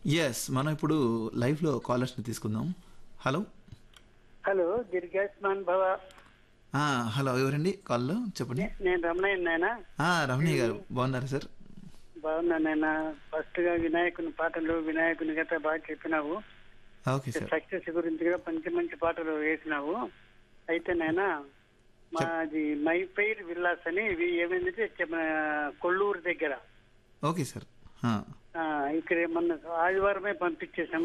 yes మనం ఇప్పుడు లైవ్లో కాలర్స్ని తీసుకుందాం హలో హలో దీర్ఘాస్మాన్ భవ ఆ, హలో ఎవరండి కాల్లో చెప్పండి నేను రమణయ్య నాయన ఆ, రమణయ్య గారు బాగున్నారా సార్ బాగున్నా నాయన ఫస్ట్ గా వినాయకుని పాటలు వినాయకుని గట్రా బాగా చెప్పినావు ఓకే సార్ సక్సెస్ గురించి కూడా మంచి మంచి పాటలు వేసినావు అయితే నాయన మాది మై పేరు విల్లాస్ అని ఇవి ఏమైందంటే మన కొల్లూరు దగ్గర ఓకే సార్ ఆ, ఆ, ఇక్కడ మొన్న ఆదివారమే పంపించేసాము